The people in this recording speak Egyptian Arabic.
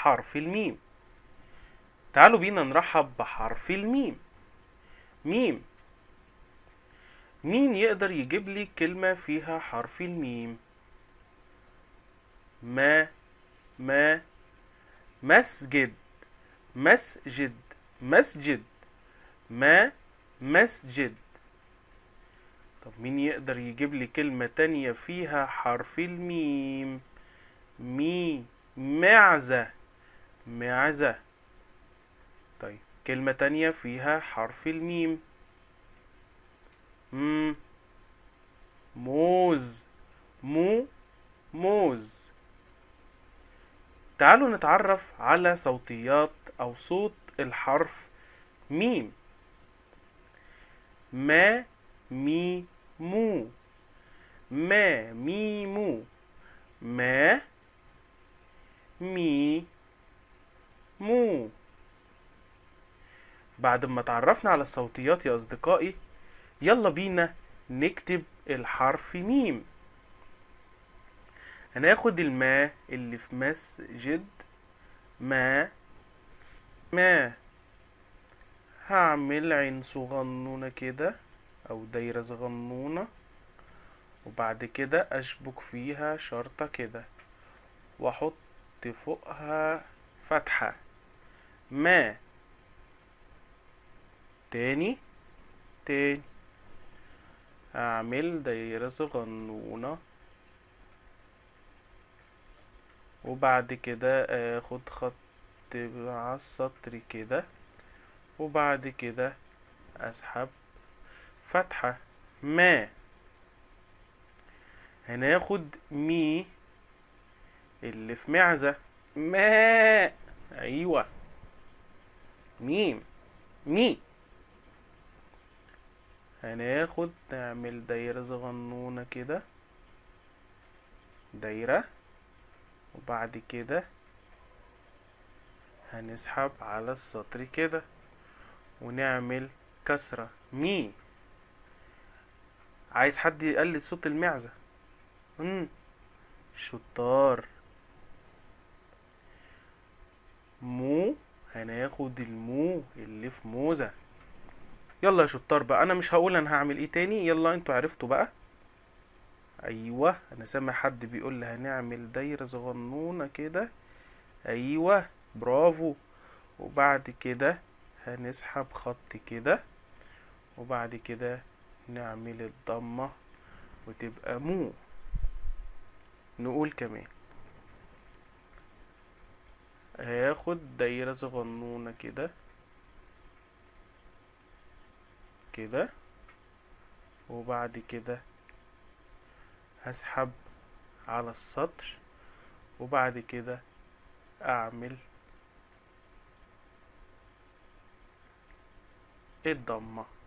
حرف الميم تعالوا بينا نرحب بحرف الميم ميم مين يقدر يجيب لي كلمة فيها حرف الميم ما ما مسجد مسجد مسجد ما مسجد طب مين يقدر يجيب لي كلمة تانية فيها حرف الميم مي معزة معزة طيب كلمة تانية فيها حرف الميم مم. موز مو موز تعالوا نتعرف على صوتيات أو صوت الحرف ميم ما مي مو ما مي مو ما مي مو بعد ما تعرفنا على الصوتيات يا أصدقائي يلا بينا نكتب الحرف ميم هناخد الماء اللي في مسجد ما ما هعمل عين صغنونة كده أو دايرة صغنونة وبعد كده أشبك فيها شرطة كده وأحط فوقها فتحة ما تاني تاني هعمل دايرة صغنونة وبعد كده اخد خط على السطر كده وبعد كده اسحب فتحة ما هناخد مي اللي في معزة ما ايوه ميم مي هناخد نعمل دايرة صغنونة كده دايرة وبعد كده هنسحب على السطر كده ونعمل كسرة مي عايز حد يقلد صوت المعزة مم. شطار مو هناخد المو اللي في موزة يلا يا شطار بقى انا مش هقول انا هعمل ايه تاني يلا انتوا عرفتوا بقى ايوه انا سامع حد بيقول لي هنعمل دايره صغنونه كده ايوه برافو وبعد كده هنسحب خط كده وبعد كده نعمل الضمه وتبقى مو نقول كمان هاخد دايره صغنونه كده كده وبعد كده هسحب على السطر وبعد كده اعمل الضمه